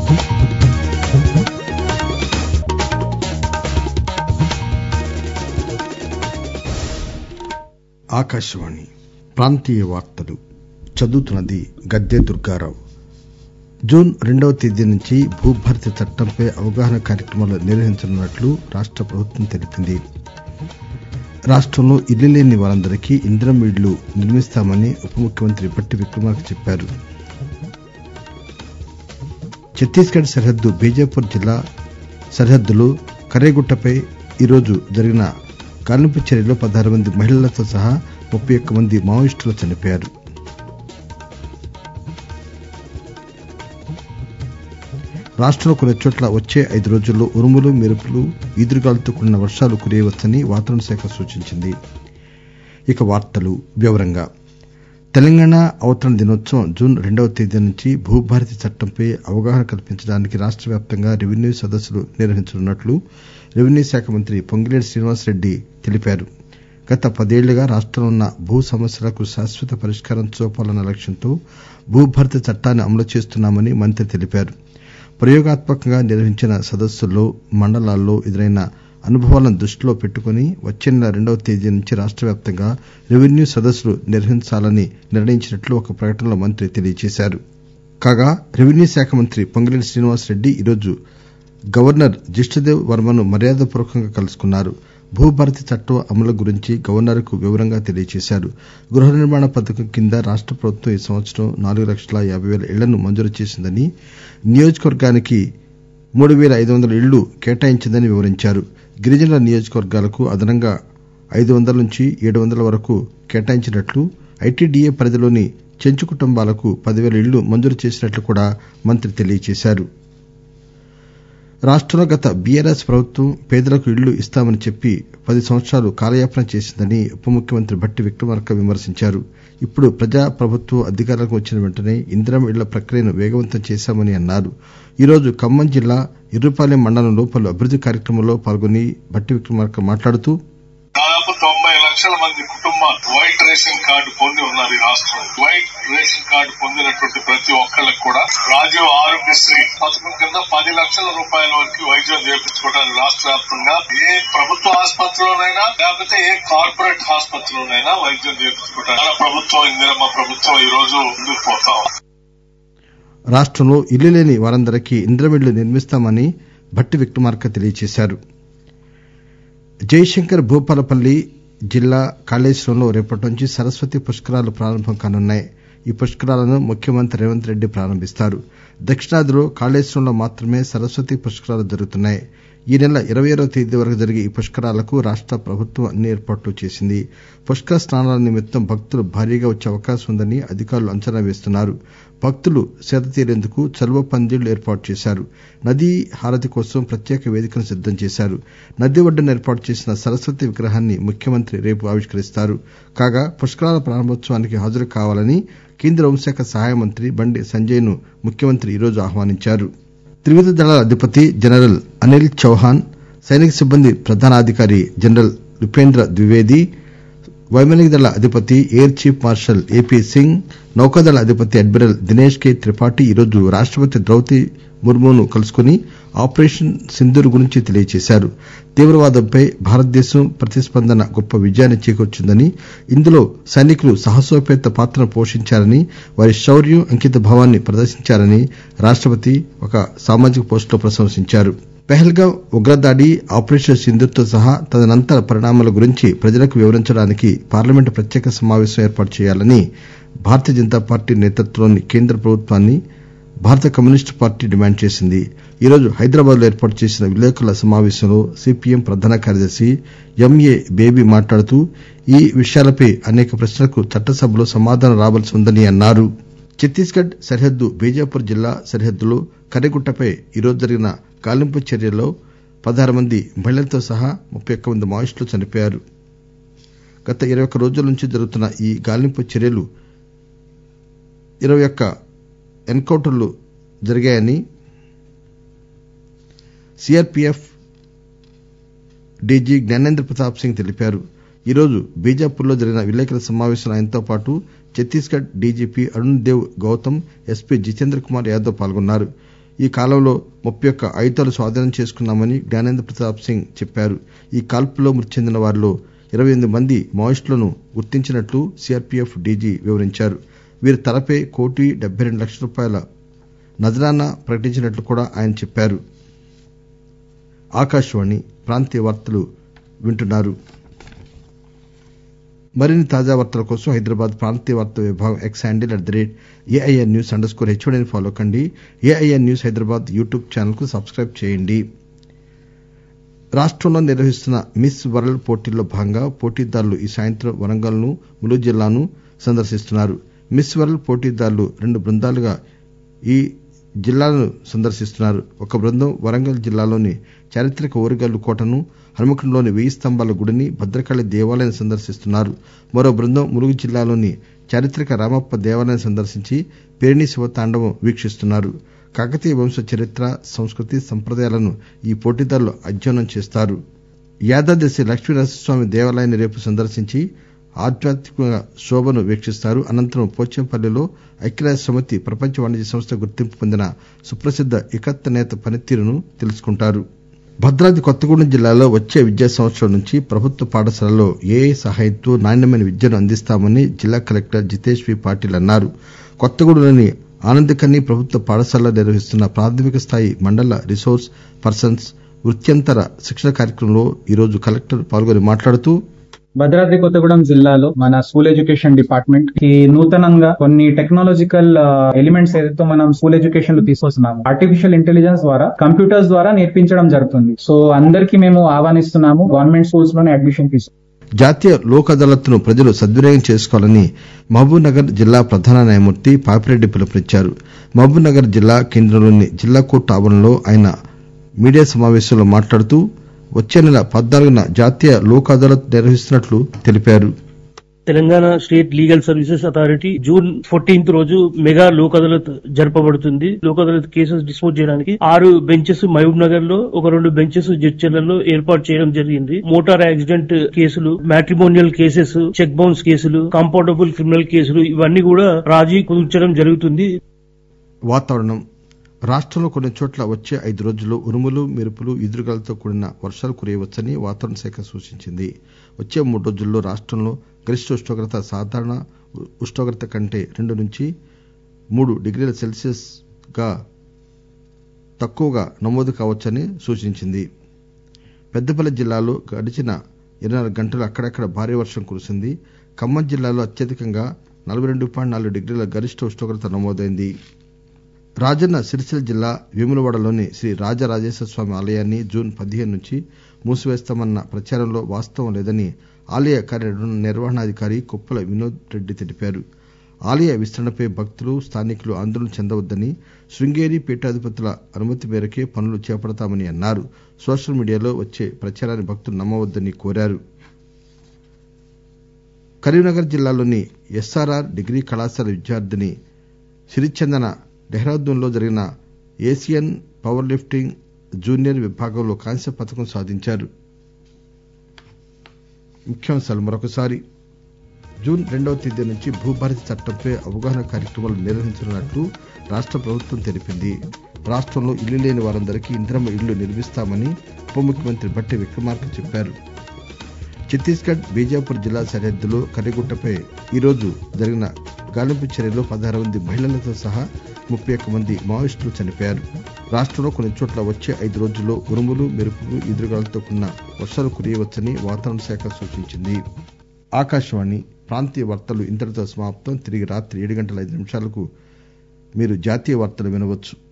ఆకాశవాణి ప్రాంతీయ వార్తలు చదువుతున్నది గద్దె దుర్గారావు జూన్ రెండవ తేదీ నుంచి భూభారతి చట్టంపై అవగాహన కార్యక్రమాలు నిర్వహించనున్నట్లు రాష్ట ప్రభుత్వం తెలిపింది రాష్టంలో ఇళ్లు లేని వారందరికీ ఇందిరమ్మ ఇళ్లు నిర్మిస్తామని ఉప ముఖ్యమంత్రి భట్టి విక్రమార్క చెప్పారు ఛత్తీస్ గఢ్ సరిహద్దు బీజాపూర్ జిల్లా సరిహద్దులో కరేగుట్టపై ఈరోజు జరిగిన గాలింపు చర్యలో పదహారు మంది మహిళలతో సహా ముప్పై ఒక్క మంది మావోయిస్టులు చనిపోయారు రాష్టంలో కొన్ని చోట్ల వచ్చే ఐదు రోజుల్లో ఉరుములు మెరుపులు ఈదురుగాలులతో కూడిన వర్షాలు కురియవచ్చని వాతావరణ శాఖ సూచించింది ఇక వార్తలు వివరంగా తెలంగాణ అవతరణ దినోత్సవం జూన్ రెండవ తేదీ నుంచి భూభారతి చట్టంపై అవగాహన కల్పించడానికి రాష్ట వ్యాప్తంగా రెవెన్యూ సదస్సులు నిర్వహించనున్నట్లు రెవెన్యూ శాఖ మంత్రి పొంగులేటి శ్రీనివాసరెడ్డి తెలిపారు గత పదేళ్లుగా రాష్టంలో ఉన్న భూ సమస్యలకు శాశ్వత పరిష్కారం చూపాలన్న లక్ష్యంతో భూభారతి చట్టాన్ని అమలు చేస్తున్నామని మంత్రి తెలిపారు ప్రయోగాత్మకంగా నిర్వహించిన సదస్సుల్లో మండలాల్లో ఎదురైన అనుభవాలను దృష్టిలో పెట్టుకుని వచ్చే నెల రెండవ తేదీ నుంచి రాష్ట వ్యాప్తంగా రెవెన్యూ సదస్సులు నిర్వహించాలని నిర్ణయించినట్లు ఒక ప్రకటనలో మంత్రి తెలియజేశారు కాగా రెవెన్యూ శాఖ మంత్రి పొంగులేటి శ్రీనివాసరెడ్డి ఈరోజు గవర్నర్ జిష్ణుదేవ్ వర్మను మర్యాదపూర్వకంగా కలుసుకున్నారు భూభారతి చట్టం అమలు గురించి గవర్నర్ కు వివరంగా తెలియజేశారు గృహ నిర్మాణ పథకం కింద రాష్ట ప్రభుత్వం ఈ సంవత్సరం నాలుగు లక్షల యాబై పేల ఇళ్లను మంజూరు చేసిందని నియోజకవర్గానికి మూడు పేల ఐదు వందల ఇళ్లు కేటాయించిందని వివరించారు గిరిజనుల నియోజకవర్గాలకు అదనంగా ఐదు వందల నుంచి ఏడు వందల వరకు కేటాయించినట్లు ఐటీడీఏ పరిధిలోని చెంచు కుటుంబాలకు పదివేల ఇళ్లు మంజూరు చేసినట్లు కూడా మంత్రి తెలియజేశారు రాష్టంలో గత బీఆర్ఎస్ ప్రభుత్వం పేదలకు ఇళ్లు ఇస్తామని చెప్పి పది సంవత్సరాలు కాలయాపన చేసిందని ఉప ముఖ్యమంత్రి భట్టి విక్రమార్క విమర్శించారు ఇప్పుడు ప్రజా ప్రభుత్వం అధికారంలోకి వచ్చిన వెంటనే ఇందిరమ్మ ఇళ్ల ప్రక్రియను వేగవంతం చేశామని అన్నారు ఈరోజు ఖమ్మం జిల్లా ఇర్రుపాలెం మండలంలో పలు అభివృద్ది కార్యక్రమాల్లో పాల్గొని భట్టి విక్రమార్క మాట్లాడుతూ దాదాపు తొంభై లక్షల మంది కుటుంబాలు వైట్ రేషన్ కార్డు పొంది ఉన్నారు ఈ రాష్ట్రంలో వైట్ రేషన్ కార్డు పొందినటువంటి ప్రతి ఒక్కళ్ళకి కూడా రాజీవ్ ఆరోగ్యశ్రీ పథకం కింద పది లక్షల రూపాయల వరకు వైద్యం చేయించుకోవడానికి రాష్ట్ర వ్యాప్తంగా ఏ ప్రభుత్వ ఆసుపత్రిలోనైనా లేకపోతే ఏ కార్పొరేట్ ఆసుపత్రిలోనైనా వైద్యం చేయించుకోవడానికి మన ప్రభుత్వం ఇందిరమ్మ ప్రభుత్వం ఈ రోజు ముందుకు పోతాం రాష్టంలో ఇల్లు లేని వారందరికీ ఇంద్రమిళ్లు నిర్మిస్తామని భట్టి విక్రమార్క తెలియజేశారు జయశంకర్ భూపాలపల్లి జిల్లా కాళేశ్వరంలో రేపటి నుంచి సరస్వతి పుష్కరాలు ప్రారంభం కానున్నాయి ఈ పుష్కరాలను ముఖ్యమంత్రి రేవంత్ రెడ్డి ప్రారంభిస్తారు దక్షిణాదిలో కాళేశ్వరంలో మాత్రమే సరస్వతి పుష్కరాలు జరుగుతున్నాయి ఈ నెల ఇరవై ఆరవ తేదీ వరకు జరిగే ఈ పుష్కరాలకు రాష్ట ప్రభుత్వం అన్ని ఏర్పాట్లు చేసింది పుష్కర స్నానాల నిమిత్తం భక్తులు భారీగా వచ్చే అవకాశం ఉందని అధికారులు అంచనా వేస్తున్నారు భక్తులు సేద తీరేందుకు చలువ పందిళ్లు ఏర్పాటు చేశారు నదీ హారతి కోసం ప్రత్యేక వేదికను సిద్దం చేశారు నది ఒడ్డున ఏర్పాటు చేసిన సరస్వతి విగ్రహాన్ని ముఖ్యమంత్రి రేపు ఆవిష్కరిస్తారు కాగా పుష్కరాల ప్రారంభోత్సవానికి హాజరు కావాలని కేంద్ర హోంశాఖ సహాయ మంత్రి బండి సంజయ్ ను ముఖ్యమంత్రి ఈరోజు ఆహ్వానించారు త్రివిధ దళాల అధిపతి జనరల్ అనిల్ చౌహాన్ సైనిక సిబ్బంది ప్రధానాధికారి జనరల్ నృపేంద్ర ద్వివేది వైమానిక దళ అధిపతి air chief marshal AP Singh నౌకాదళ అధిపతి అడ్మిరల్ దినేష్ కే త్రిపాఠి ఈరోజు రాష్టపతి ద్రౌపది ముర్మును కలుసుకుని ఆపరేషన్ సింధూర్ గురించి తెలియజేశారు తీవ్రవాదంపై భారతదేశం ప్రతిస్పందన గొప్ప విజయాన్ని చేకూర్చిందని ఇందులో సైనికులు సాహనోపేత పాత్రను పోషించారని వారి శౌర్యం అంకిత భావాన్ని ప్రదర్శించారని రాష్టపతి ఒక సామాజిక పోస్టులో ప్రశంసించారు పెహల్గాం ఉగ్రదాడి ఆపరేషన్ సింధూర్ తో సహా తదనంతర పరిణామాల గురించి ప్రజలకు వివరించడానికి పార్లమెంటు ప్రత్యేక సమావేశం ఏర్పాటు చేయాలని భారతీయ జనతా పార్టీ నేతృత్వంలోని కేంద్ర ప్రభుత్వాన్ని భారత కమ్యూనిస్టు పార్టీ డిమాండ్ చేసింది ఈరోజు హైదరాబాద్ లో ఏర్పాటు చేసిన విలేకరుల సమావేశంలో సిపిఎం ప్రధాన కార్యదర్శి ఎంఏ బేబీ మాట్లాడుతూ ఈ విషయాలపై అనేక ప్రశ్నలకు చట్టసభలో సమాధానం రావాల్సి ఉందని అన్నారు ఛత్తీస్ గఢ్ సరిహద్దు బీజాపూర్ జిల్లా సరిహద్దులో కర్రెగుట్టపై ఈరోజు జరిగిన గాలింపు చర్యల్లో పదహారు మంది మహిళలతో సహా ముప్పై ఒక్క మంది మావోయిస్టులు చనిపోయారు గత ఇరవై ఒక్క రోజుల నుంచి జరుగుతున్న ఈ గాలింపు చర్యలు ఇరవై ఒక్క ఎన్ కౌంటర్లు జరిగాయని సిఆర్పిఎఫ్ డీజీ జ్ఞానేంద్ర ప్రతాప్ సింగ్ తెలిపారు ఈరోజు బీజాపూర్ లో జరిగిన విలేకరుల సమావేశంలో ఆయనతో పాటు Chhattisgarh DGP Arun Dev Gautam SP Jitendra Kumar Yadav పాల్గొన్నారు ఈ కాలంలో ముప్పై ఒక్క ఆయుధాలు స్వాధీనం చేసుకున్నామని జ్ఞానేంద్ర ప్రతాప్ సింగ్ చెప్పారు ఈ కాల్పుల్లో మృతి చెందిన వారిలో ఇరవై ఎనిమిది మంది మావోయిస్టులను గుర్తించినట్లు సీఆర్పీఎఫ్ డీజీ వివరించారు వీరి తలపై కోటి డెబ్బై రెండు లక్షల రూపాయల నజరానా ప్రకటించినట్లు కూడా ఆయన చెప్పారు ఆకాశవాణి ప్రాంతీయ వార్తలు వింటున్నారు మరిన్ని తాజా వార్తల కోసం హైదరాబాద్ ప్రాంతీయ వార్తా విభాగం X handle at the rate AIR news underscore హెచ్ఓడిని ఫాలో కండి AIR news Hyderabad YouTube channel కు సబ్స్క్రైబ్ చేయండి రాష్టంలో నిర్వహిస్తున్న మిస్ వరల్డ్ పోటీల్లో భాగంగా పోటీదారులు ఈ సాయంత్రం వరంగల్ ను ములుగు జిల్లాను సందర్శిస్తున్నారు మిస్ వరల్డ్ పోటీదారులు రెండు బృందాలుగా ఈ జిల్లాలను సందర్శిస్తున్నారు ఒక బృందం వరంగల్ జిల్లాలోని చారిత్రక ఓరుగల్లు కోటను హన్మకొండలోని వెయ్యి స్తంభాల గుడిని భద్రకాళి దేవాలయాన్ని సందర్శిస్తున్నారు మరో బృందం ములుగు జిల్లాలోని చారిత్రక రామప్ప దేవాలయాన్ని సందర్శించి పేరిణి శివతాండవం వీక్షిస్తున్నారు కాకతీయ వంశ చరిత్ర సంస్కృతి సంప్రదాయాలను ఈ పోటీదారులు అధ్యయనం చేస్తారు యాదాద్రి శ్రీ లక్ష్మీనరసింహస్వామి దేవాలయాన్ని రేపు సందర్శించి ఆధ్యాత్మిక శోభను వీక్షిస్తారు అనంతరం పోచంపల్లిలో ఐక్యరాజ్య సమితి ప్రపంచ వాణిజ్య సంస్థ గుర్తింపు పొందిన సుప్రసిద్ద ఇకత్త నేత పనితీరును తెలుసుకుంటారు భద్రాద్రి కొత్తగూడెం జిల్లాలో వచ్చే విద్యా సంవత్సరం నుంచి ప్రభుత్వ పాఠశాలల్లో ఏఐ సహాయంతో నాణ్యమైన విద్యను అందిస్తామని జిల్లా కలెక్టర్ జితేష్ వి పాటిల్ అన్నారు కొత్తగూడెంలోని ఆనందకని ప్రభుత్వ పాఠశాలలో నిర్వహిస్తున్న ప్రాథమిక స్థాయి మండల రిసోర్స్ పర్సన్స్ వృత్యంతర శిక్షణ కార్యక్రమంలో ఈరోజు కలెక్టర్ పాల్గొని మాట్లాడుతూ భద్రాద్రి కొత్తగూడెం జిల్లాలో మన స్కూల్ ఎడ్యుకేషన్ డిపార్ట్మెంట్ కి నూతనంగా కొన్ని టెక్నాలజికల్ ఎలిమెంట్స్ ఏదైతే మనం స్కూల్ ఎడ్యుకేషన్ లో తీసుకొస్తున్నాము ఆర్టిఫిషియల్ ఇంటెలిజెన్స్ ద్వారా కంప్యూటర్స్ ద్వారా నేర్పించడం జరుగుతుంది సో అందరికి మేము ఆహ్వానిస్తున్నాము గవర్నమెంట్ స్కూల్స్ లోనే అడ్మిషన్ తీసుకు జాతీయ లోక్ అదాలత్ ను ప్రజలు సద్వినియోగం చేసుకోవాలని మహబూబ్ నగర్ జిల్లా ప్రధాన న్యాయమూర్తి పాపిరెడ్డి పిలుపునిచ్చారు మహబూబ్ నగర్ జిల్లా కేంద్రంలోని జిల్లా కోర్టు ఆవరణలో ఆయన మీడియా సమావేశంలో మాట్లాడుతూ వచ్చే నెల పద్నాలుగున జాతీయ లోక్ అదాలత్ నిర్వహిస్తున్నట్లు తెలిపారు Telangana state legal services authority June fourteenth రోజు మెగా లోక్ అదాలత్ జరపబడుతుంది లోక్ అదాలత్ కేసెస్ డిస్పోజ్ చేయడానికి ఆరు బెంచెస్ మహబూబ్ నగర్ లో ఒక రెండు బెంచెస్ జడ్చర్లలో ఏర్పాటు చేయడం జరిగింది మోటార్ యాక్సిడెంట్ కేసులు మ్యాట్రిమోనియల్ కేసెస్ చెక్ బౌన్స్ కేసులు కంపౌండబుల్ క్రిమినల్ కేసులు ఇవన్నీ కూడా రాజీ కుదుర్చడం జరుగుతుంది వాతావరణం రాష్టంలో కొన్ని చోట్ల వచ్చే ఐదు రోజుల్లో ఉరుములు మెరుపులు ఈదురుగాలతో కూడిన వర్షాలు కురియవచ్చని వాతావరణ శాఖ సూచించింది వచ్చే మూడు రోజుల్లో రాష్టంలో గరిష్ట ఉష్ణోగ్రత సాధారణ ఉష్ణోగ్రత కంటే రెండు నుంచి మూడు డిగ్రీల సెల్సియస్ గా తక్కువగా నమోదు కావచ్చని సూచించింది పెద్దపల్లి జిల్లాలో గడిచిన ఇరవై నాలుగు గంటలు అక్కడక్కడ భారీ వర్షం కురిసింది ఖమ్మం జిల్లాలో అత్యధికంగా నలభై రెండు పాయింట్ నాలుగు డిగ్రీల గరిష్ట ఉష్ణోగ్రత నమోదైంది రాజన్న సిరిసిల్ల జిల్లా వేములవాడలోని శ్రీ రాజరాజేశ్వర స్వామి ఆలయాన్ని జూన్ పదిహేను నుంచి మూసివేస్తామన్న ప్రచారంలో వాస్తవం లేదని ఆలయ కార్యనిర్వహణాధికారి కొప్పుల వినోద్ రెడ్డి తెలిపారు ఆలయ విస్తరణపై భక్తులు స్థానికులు ఆందోళన చెందవద్దని శృంగేరి పీఠాధిపతుల అనుమతి మేరకే పనులు చేపడతామని అన్నారు సోషల్ మీడియాలో వచ్చే ప్రచారాన్ని భక్తులు నమ్మవద్దని కోరారు కరీంనగర్ జిల్లాలోని ఎస్ఆర్ఆర్ డిగ్రీ కళాశాల విద్యార్థిని సిరిచందన డెహ్రాదూన్ లో జరిగిన ఏసియన్ పవర్ లిఫ్టింగ్ జూనియర్ విభాగంలో కాంస్య పథకం సాధించారు ముఖ్యాంశాలు మరొకసారి జూన్ రెండవ తేదీ నుంచి భూభారతి చట్టంపై అవగాహన కార్యక్రమాలు నిర్వహించనున్నట్లు రాష్ట ప్రభుత్వం తెలిపింది రాష్టంలో ఇల్లు లేని వారందరికీ ఇంద్రమ్మ ఇళ్లు నిర్మిస్తామని ఉప ముఖ్యమంత్రి బట్టి విక్రమార్క చెప్పారు ఛత్తీస్గఢ్ బీజాపూర్ జిల్లా సరిహద్దులో కర్రిగుట్టపై ఈరోజు జరిగిన గాలింపు చర్యలో పదహారు మంది మహిళలతో సహా ముప్పై ఒక్క మంది మావోయిస్టులు చనిపోయారు రాష్టంలో కొన్ని చోట్ల వచ్చే ఐదు రోజుల్లో ఉరుములు మెరుపులు ఎదురుగాలతో కూడిన వర్షాలు కురియవచ్చని వాతావరణ శాఖ సూచించింది ఆకాశవాణి ప్రాంతీయ వార్తలు ఇంతటితో సమాప్తం తిరిగి రాత్రి ఏడు గంటల ఐదు నిమిషాలకు మీరు జాతీయ వార్తలు వినవచ్చు